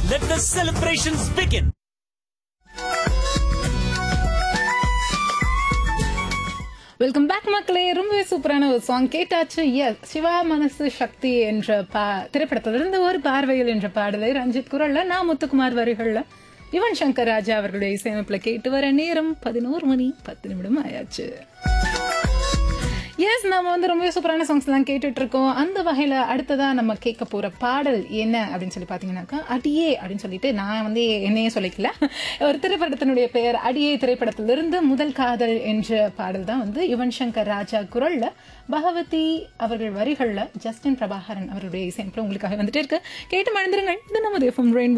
Let the celebrations begin. Welcome back மக்களே ரொம்பவே சூப்பரான ஒரு சாங் கேட்டாச்சு எஸ் சிவா மனசு சக்தி என்ற பா திரைப்படத்திலிருந்து ஒரு பார்வையில் என்ற பாடலை ரஞ்சித் குரல்ல நான் முத்துக்குமார் வரிகள்ல யுவன் சங்கர் ராஜா அவர்களுடைய இசையமைப்புல கேட்டு வர நேரம் பதினோரு மணி பத்து நிமிடம் ஆயாச்சு எஸ் நம்ம வந்து ரொம்ப சூப்பரான சாங்ஸ் எல்லாம் கேட்டுட்டு இருக்கோம் அந்த வகையில அடுத்ததா நம்ம கேட்க போற பாடல் என்ன அப்படின்னு சொல்லி பாத்தீங்கன்னாக்கா அடியே அப்படின்னு சொல்லிட்டு நான் வந்து என்னையே சொல்லிக்கல ஒரு திரைப்படத்தினுடைய பெயர் அடியே திரைப்படத்திலிருந்து முதல் காதல் என்ற பாடல் தான் வந்து யுவன் சங்கர் ராஜா குரல்ல பகவதி அவர்கள் வரிகள்ல ஜஸ்டின் பிரபாகரன் அவருடைய இசையமைப்பு உங்களுக்காக வந்துட்டே இருக்கு கேட்டு மறந்துருங்கள் இது நமது எஃப்எம் ரெயின்போ